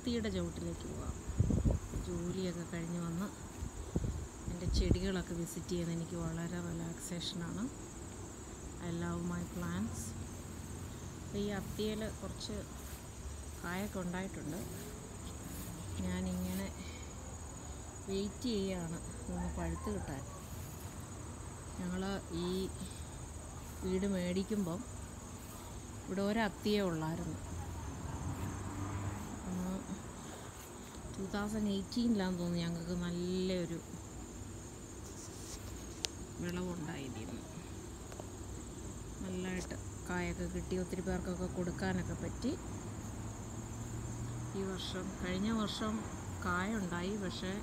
അത്തിയുടെ ചുവട്ടിലേക്ക് പോകാം ജോലിയൊക്കെ കഴിഞ്ഞ് വന്ന് എൻ്റെ ചെടികളൊക്കെ വിസിറ്റ് ചെയ്യുന്നത് എനിക്ക് വളരെ റിലാക്സേഷനാണ് ഐ ലവ് മൈ പ്ലാന്റ്സ് ഈ അത്തിയിൽ കുറച്ച് കായൊക്കെ ഉണ്ടായിട്ടുണ്ട് ഞാനിങ്ങനെ വെയിറ്റ് ചെയ്യുകയാണ് ഇതൊന്ന് പഴുത്ത് കിട്ടാൻ ഞങ്ങൾ ഈ വീട് മേടിക്കുമ്പം ഇവിടെ ഒരത്തിയേ ഉള്ളായിരുന്നു ടൂ തൗസൻഡ് എയ്റ്റീനിലാന്ന് തോന്നുന്നു ഞങ്ങൾക്ക് നല്ലൊരു വിളവുണ്ടായിരുന്നു നല്ലതായിട്ട് കായൊക്കെ കിട്ടി ഒത്തിരി പേർക്കൊക്കെ കൊടുക്കാനൊക്കെ പറ്റി ഈ വർഷം കഴിഞ്ഞ വർഷം കായ ഉണ്ടായി പക്ഷേ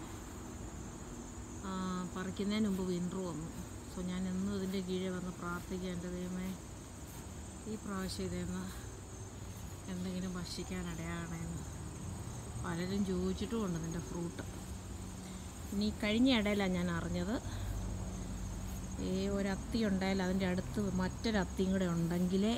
ആ, പറിക്കുന്നതിന് മുമ്പ് വിൻ്റർ വന്നു സോ ഞാൻ എന്നും ഇതിൻ്റെ കീഴെ വന്ന് പ്രാർത്ഥിക്കുക എൻ്റെ ദൈവമേ ഈ പ്രാവശ്യം ഇതെന്ന് എന്തെങ്കിലും ഭക്ഷിക്കാനിടയാകണമെന്ന് പലരും ചോദിച്ചിട്ടുമുണ്ട് നിൻ്റെ ഫ്രൂട്ട് ഇനി കഴിഞ്ഞ ഇടയിലാണ് ഞാൻ അറിഞ്ഞത് ഈ ഒരത്തി ഉണ്ടായാൽ അതിൻ്റെ അടുത്ത് മറ്റൊരത്തിയും കൂടെ ഉണ്ടെങ്കിലേ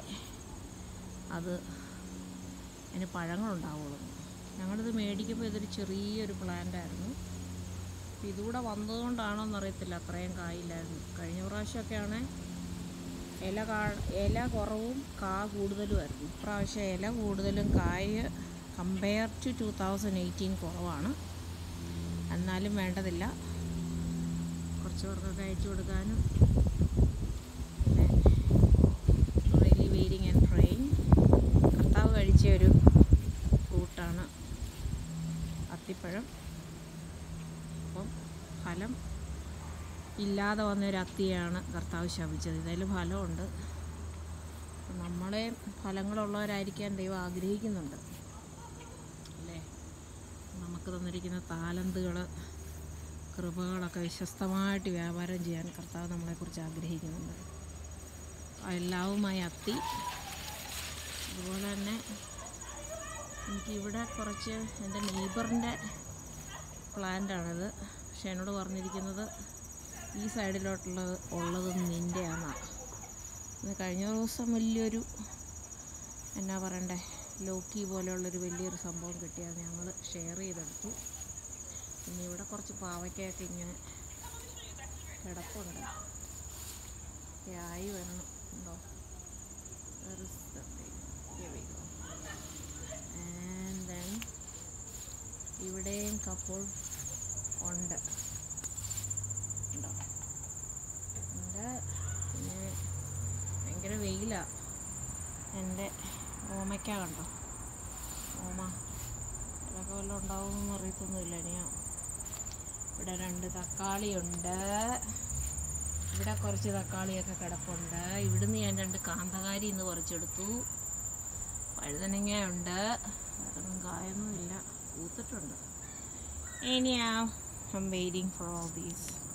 അത് അതിന് പഴങ്ങളുണ്ടാവുള്ളൂ ഞങ്ങളിത് മേടിക്കുമ്പോൾ ഇതൊരു ചെറിയൊരു പ്ലാന്റ് ആയിരുന്നു അപ്പം ഇതുകൂടെ വന്നതുകൊണ്ടാണോ എന്നറിയത്തില്ല അത്രയും കായില്ലായിരുന്നു കഴിഞ്ഞ പ്രാവശ്യമൊക്കെ ആണേ ഇല കാ ഇല കുറവും കാ കൂടുതലുമായിരുന്നു ഇപ്രാവശ്യം ഇല കൂടുതലും കായ് compare to two thousand eighteen കുറവാണ് എന്നാലും വേണ്ടതില്ല കുറച്ച് പേർക്കൊക്കെ അയച്ചു കൊടുക്കാനും പിന്നെ റിയലി വെയിറ്റിംഗ് ആൻഡ് പ്രേയിങ് കർത്താവ് കഴിച്ച ഒരു ഫ്രൂട്ടാണ് അത്തിപ്പഴം അപ്പം ഫലം ഇല്ലാതെ വന്നൊരു അത്തിയാണ് കർത്താവ് ശപിച്ചത് ഇതിൽ ഫലമുണ്ട് അപ്പം നമ്മളെ ഫലങ്ങളുള്ളവരായിരിക്കാൻ ദൈവം ആഗ്രഹിക്കുന്നുണ്ട് അല്ലേ നമുക്ക് തന്നിരിക്കുന്ന താലന്തുകൾ കൃപകളൊക്കെ വിശ്വസ്തമായിട്ട് വ്യാപാരം ചെയ്യാൻ കർത്താവ് നമ്മളെക്കുറിച്ച് ആഗ്രഹിക്കുന്നുണ്ട് എല്ലാവുമായി അത്തി അതുപോലെ തന്നെ എനിക്കിവിടെ കുറച്ച് എൻ്റെ നെയ്ബറിൻ്റെ പ്ലാന്റാണിത് പക്ഷെ എന്നോട് പറഞ്ഞിരിക്കുന്നത് ഈ സൈഡിലോട്ടുള്ളത് ഉള്ളത് നിൻ്റെയാണെന്നാണ് ഇന്ന് കഴിഞ്ഞ ദിവസം വലിയൊരു എന്നാ പറയണ്ടേ ലോക്കി പോലെയുള്ളൊരു വലിയൊരു സംഭവം കിട്ടിയത് ഞങ്ങൾ ഷെയർ ചെയ്തെടുത്തു പിന്നെ ഇവിടെ കുറച്ച് പാവയ്ക്കയൊക്കെ ഇങ്ങനെ കിടപ്പുണ്ട് ഒക്കെ ആയി വരണം ഉണ്ടോ Where is the thing? Here we go. And then ഇവിടെയും കപ്പോൾ ഉണ്ട് ഉണ്ടോ ഉണ്ട് പിന്നെ ഭയങ്കര വെയിലാണ് എൻ്റെ ഓമയ്ക്ക കണ്ടോ ഓമ അതൊക്കെ വല്ലതും ഉണ്ടാവുമെന്ന് അറിയത്തൊന്നുമില്ല ഇനിയാ ഇവിടെ രണ്ട് തക്കാളിയുണ്ട് ഇവിടെ കുറച്ച് തക്കാളിയൊക്കെ കിടപ്പുണ്ട് ഇവിടുന്ന് ഞാൻ രണ്ട് കാന്തകാരി ഇന്ന് പറിച്ചെടുത്തു വഴുതനങ്ങയുണ്ട് വേറൊന്നും കായൊന്നുമില്ല പൂത്തിട്ടുണ്ട് ഇനിയാ I am waiting for all these